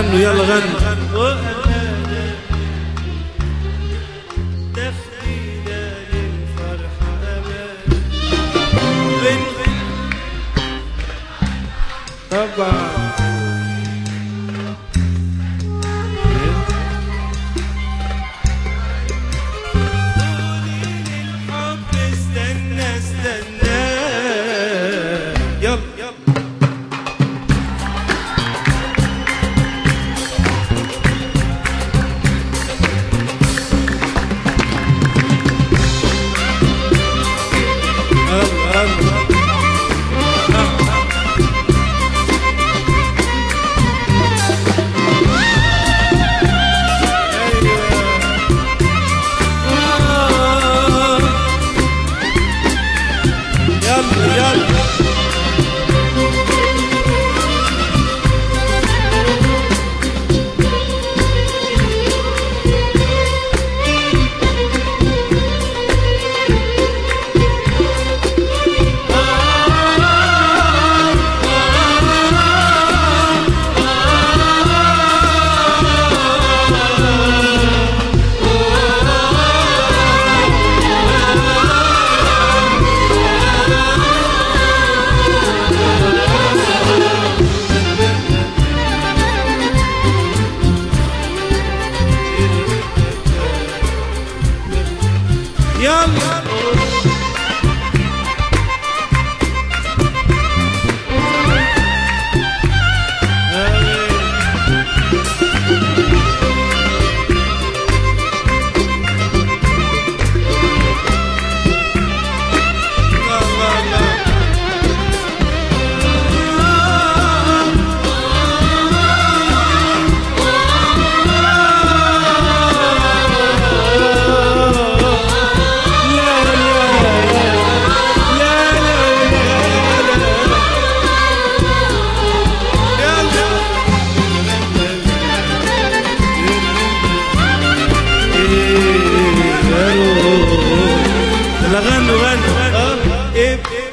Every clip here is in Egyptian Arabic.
غنوا يلا غنوا وأمانة تفدينا للفرحة أمانة بن- طبعا الحب استنى استنى يلا يلا يلا يلا يلا يلا يلا يلا غنوا غنوا آه، إب إب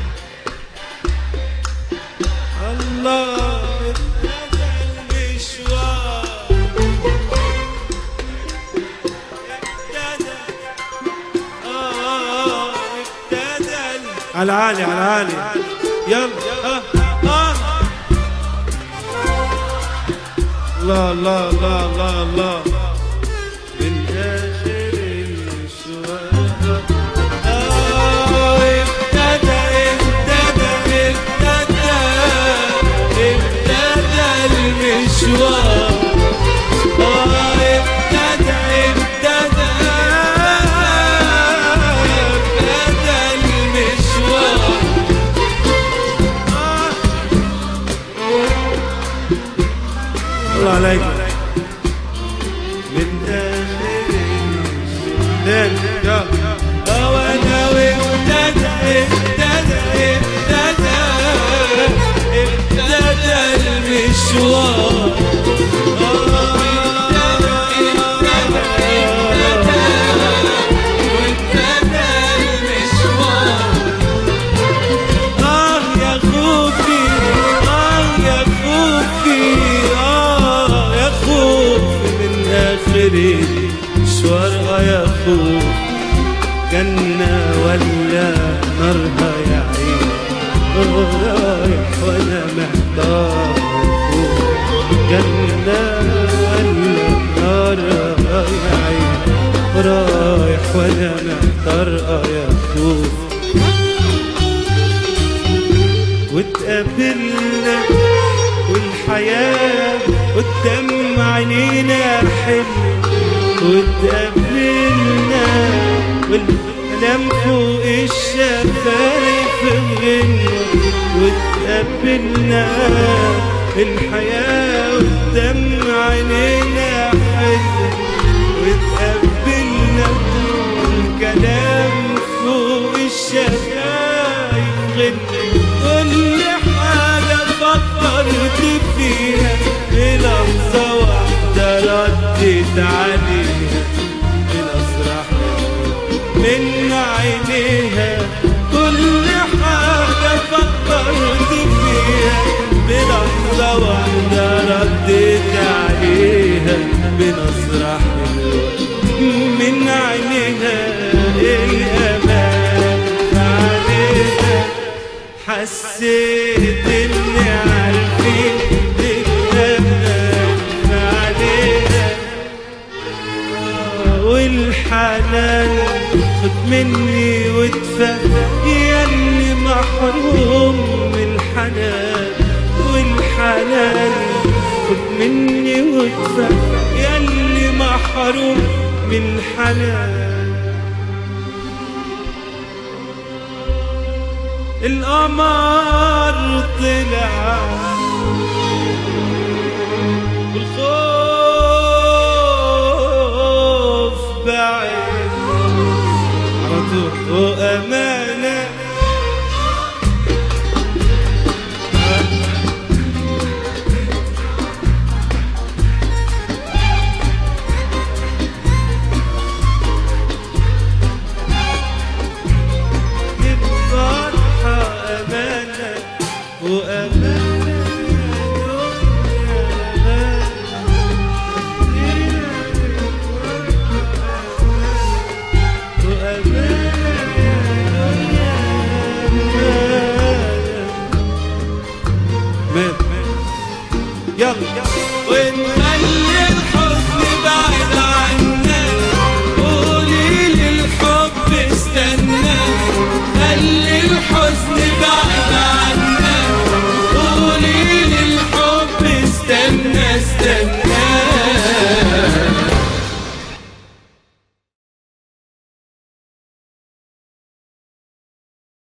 الله ابتدى المشوار ابتدى آه ابتدى ال- على عالي على عالي يلا آه آه الله الله الله الله الله من آخر المشوار آه ابتدى ابتدى ابتدى ابتدى المشوار آه ابتدى ابتدى ابتدى المشوار آه الله عليك من آخر المشوار تاني يلا وانا وابتدى ابتدى ابتدى ابتدى المشوار وابتدى المشوار آه يا خوفي آه يا خوفي آه يا خوفي من آخر المشوار آه يا خوفي جنة ولا نارها يا عين رايح وانا محتار جنة ولا نارها يا عين رايح وانا محتار آه يا خوف واتقابلنا والحياة قدام عينينا حلو واتقابلنا والكلام فوق الشفايف غنى واتقابلنا الحياة قدام عينينا حلو واتقابلنا الكلام فوق الشفايف غنى كل حاجة فكرت فيها بلحظة واحدة ردت عليها بنصرح من عينيها كل حاجة فكرت فيها بلحظة واحدة رديت عليها بنظرة حلوة من عينيها الأمان عليها حسيت إني عارفين الأمان عليها والحنان خد مني وادفع ياللي محروم من الحنان والحنان خد مني وادفع ياللي محروم من الحنان القمر طلع والخوف بعيد عرضه وأمانة الفرحة أمانة وأمانة يلا وانت